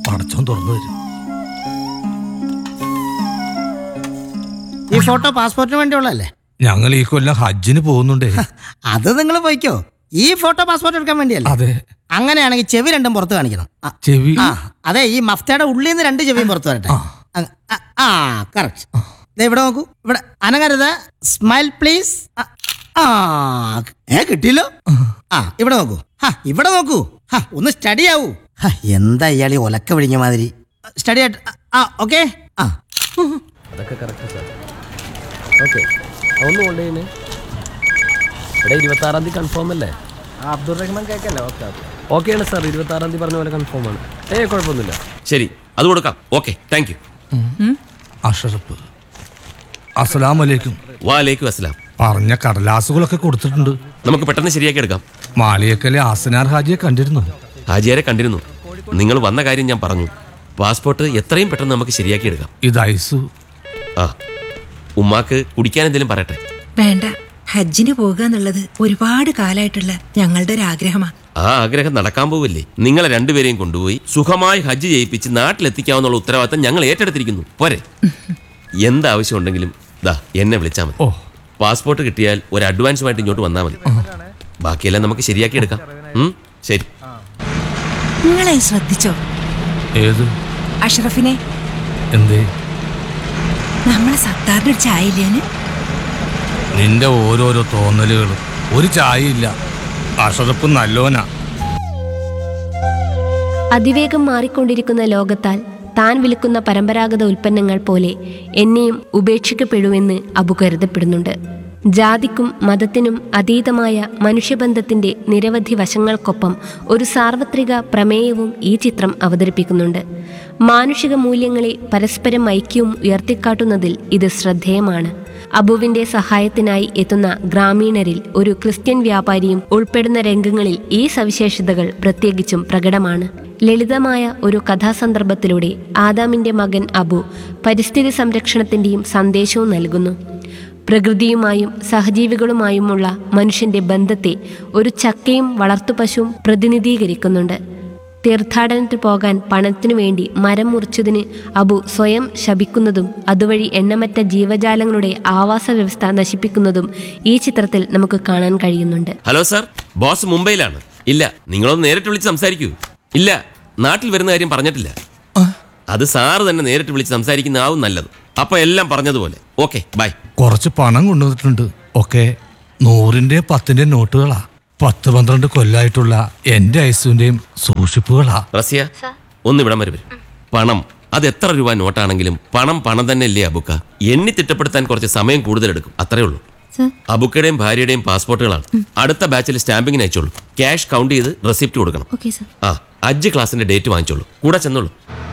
പടച്ചോൻ തുറന്നു വരും ഈ ഫോട്ടോ പാസ്പോർട്ടിന് വേണ്ടിയുള്ളതല്ലേ ഞങ്ങൾ ഈ കൊല്ലം ഹജ്ജിന് പോകുന്നുണ്ടേ അത് നിങ്ങൾ പോയിക്കോ ഈ ഫോട്ടോ പാസ്പോർട്ട് എടുക്കാൻ വേണ്ടിയല്ലേ അതെ അങ്ങനെയാണെങ്കിൽ ചെവി രണ്ടും പുറത്ത് കാണിക്കണം ആ, ചെവി ആ അതെ ഈ മഫ്തയുടെ ഉള്ളിൽ നിന്ന് രണ്ട് ചെവിയും പുറത്ത് വരട്ടെ അ- ആ, ആ കറക്റ്റ് ഇവിടെ നോക്കൂ ഇവിടെ അനങ്ങരുത് സ്മൈൽ പ്ലീസ് ആ ഏ കിട്ടിയല്ലോ ആ ഇവിടെ നോക്കൂ ഹാ ഇവിടെ നോക്കൂ ഹാ ഒന്ന് സ്റ്റഡി ആവൂ ഹാ, എന്താ ഇയാൾ ഈ ഒലക്ക വിഴിഞ്ഞ മാതിരി സ്റ്റഡി ആയിട്ട് ആ ഓക്കെ ആ അതൊക്കെ കറക്റ്റ് സാർ ഓക്കെ ഒന്ന് കൊണ്ട് ചെയ്യുന്നേ ഇവിടെ ഇരുപത്തി ആറാം തീയതി കൺഫേം അല്ലേ അബ്ദുൾ റഹ്മാൻ കേക്കല്ലേ ഓക്കെ ഓക്കെയാണ് സാർ ഇരുപത്തി ആറാം തീയതി പറഞ്ഞ പോലെ കൺഫേം ആണ് ഏ കുഴപ്പമൊന്നുമില്ല ശരി അത് കൊടുക്കാം ഓക്കെ താങ്ക് യു അഷറപ്പ് അസ്സലാം വലൈക്കും വാലേക്കും അസ്സലാം പറഞ്ഞ കടലാസുകളൊക്കെ കൊടുത്തിട്ടുണ്ട് നമുക്ക് പെട്ടെന്ന് ശരിയാക്കി എടുക്കാം മാളിയേക്കലെ ആസനാർ ഹാജിയെ കണ്ടിരുന്നു ഹാജിയാരെ കണ്ടിരുന്നു നിങ്ങൾ വന്ന കാര്യം ഞാൻ പറഞ്ഞു പാസ്പോർട്ട് എത്രയും പെട്ടെന്ന് നമുക്ക് ശരിയാക്കി എടുക്കാം ഇത് ഐസു ആ ഉമ്മാക്ക് കുടിക്കാൻ എന്തെങ്കിലും പറയട്ടെ വേണ്ട ഹജ്ജിന് പോകുക എന്നുള്ളത് ഒരുപാട് കാലായിട്ടുള്ള ഞങ്ങളുടെ ഒരു ആഗ്രഹമാണ് ആ ആഗ്രഹം നടക്കാൻ പോവില്ലേ നിങ്ങളെ രണ്ടുപേരെയും കൊണ്ടുപോയി സുഖമായി ഹജ്ജ് ചെയ്യിപ്പിച്ച് നാട്ടിലെത്തിക്കാവുന്നുള്ള ഉത്തരവാദിത്തം ഞങ്ങൾ ഏറ്റെടുത്തിരിക്കുന്നു പോരെ എന്താവശ്യം ഉണ്ടെങ്കിലും ദാ എന്നെ വിളിച്ചാൽ മതി ഓ പാസ്പോർട്ട് കിട്ടിയാൽ ഒരു അഡ്വാൻസുമായിട്ട് ഇങ്ങോട്ട് വന്നാൽ മതി ബാക്കിയെല്ലാം നമുക്ക് ശരിയാക്കി എടുക്കാം ഉം, ശരി നിങ്ങളെ ശ്രദ്ധിച്ചോ ഏത് അഷ്റഫിനെ എന്തേ നമ്മളെ സത്താറിന്റെ ഒരു ചായയില്ലേന് നിന്റെ ഓരോരോ തോന്നലുകളും ഒരു ചായയില്ല അഷറപ്പ് നല്ലോനാ അതിവേഗം മാറിക്കൊണ്ടിരിക്കുന്ന ലോകത്താൽ താൻ വിൽക്കുന്ന പരമ്പരാഗത ഉൽപ്പന്നങ്ങൾ പോലെ എന്നെയും ഉപേക്ഷിക്കപ്പെടുമെന്ന് അബു കരുതപ്പെടുന്നുണ്ട് ജാതിക്കും മതത്തിനും അതീതമായ മനുഷ്യബന്ധത്തിന്റെ നിരവധി വശങ്ങൾക്കൊപ്പം ഒരു സാർവത്രിക പ്രമേയവും ഈ ചിത്രം അവതരിപ്പിക്കുന്നുണ്ട് മാനുഷിക മൂല്യങ്ങളെ പരസ്പരം ഐക്യവും ഉയർത്തിക്കാട്ടുന്നതിൽ ഇത് ശ്രദ്ധേയമാണ് അബുവിന്റെ സഹായത്തിനായി എത്തുന്ന ഗ്രാമീണരിൽ ഒരു ക്രിസ്ത്യൻ വ്യാപാരിയും ഉൾപ്പെടുന്ന രംഗങ്ങളിൽ ഈ സവിശേഷതകൾ പ്രത്യേകിച്ചും പ്രകടമാണ് ലളിതമായ ഒരു കഥാസന്ദർഭത്തിലൂടെ ആദാമിന്റെ മകൻ അബു പരിസ്ഥിതി സംരക്ഷണത്തിന്റെയും സന്ദേശവും നൽകുന്നു പ്രകൃതിയുമായും സഹജീവികളുമായുമുള്ള മനുഷ്യന്റെ ബന്ധത്തെ ഒരു ചക്കയും വളർത്തുപശുവും പ്രതിനിധീകരിക്കുന്നുണ്ട് തീർത്ഥാടനത്തിന് പോകാൻ പണത്തിനു വേണ്ടി മരം മുറിച്ചതിന് അബു സ്വയം ശപിക്കുന്നതും അതുവഴി എണ്ണമറ്റ ജീവജാലങ്ങളുടെ ആവാസ വ്യവസ്ഥ നശിപ്പിക്കുന്നതും ഈ ചിത്രത്തിൽ നമുക്ക് കാണാൻ കഴിയുന്നുണ്ട് ഹലോ സാർ ബോസ് മുംബൈയിലാണ് ഇല്ല നിങ്ങളൊന്ന് നേരിട്ട് വിളിച്ച് സംസാരിക്കൂ ഇല്ല നാട്ടിൽ വരുന്ന കാര്യം പറഞ്ഞിട്ടില്ല അത് സാറ് തന്നെ നേരിട്ട് വിളിച്ച് സംസാരിക്കുന്നതാവും നല്ലത് അപ്പൊ എല്ലാം പറഞ്ഞതുപോലെ ഓക്കെ ബൈ കുറച്ച് പണം കൊണ്ടുവന്നിട്ടുണ്ട് ഒക്കെ നൂറിന്റെ പത്തിന്റെ നോട്ടുകളാ പത്ത് പന്ത്രണ്ട് കൊല്ലായിട്ടുള്ള എന്റെ ഐസുവിന്റെയും സൂക്ഷിപ്പുകളാ റസിയ ഒന്ന് ഇവിടം വരെ വരും പണം അത് എത്ര രൂപ നോട്ടാണെങ്കിലും പണം പണം തന്നെ അല്ലേ അബുക്ക എണ്ണി തിട്ടപ്പെടുത്താൻ കുറച്ച് സമയം കൂടുതലെടുക്കും അത്രേ ഉള്ളൂ അബുക്കയുടെയും ഭാര്യയുടെയും പാസ്പോർട്ടുകളാണ് അടുത്ത ബാച്ചിൽ സ്റ്റാമ്പിങ്ങിന് അയച്ചോളൂ ക്യാഷ് കൗണ്ട് ചെയ്ത് റെസിപ്റ്റ് കൊടുക്കണം ഓക്കെ സർ ആ അജ്ജ് ക്ലാസിന്റെ ഡേറ്റ് വാങ്ങിച്ചോളൂ കൂടെ ചെന്നോളൂ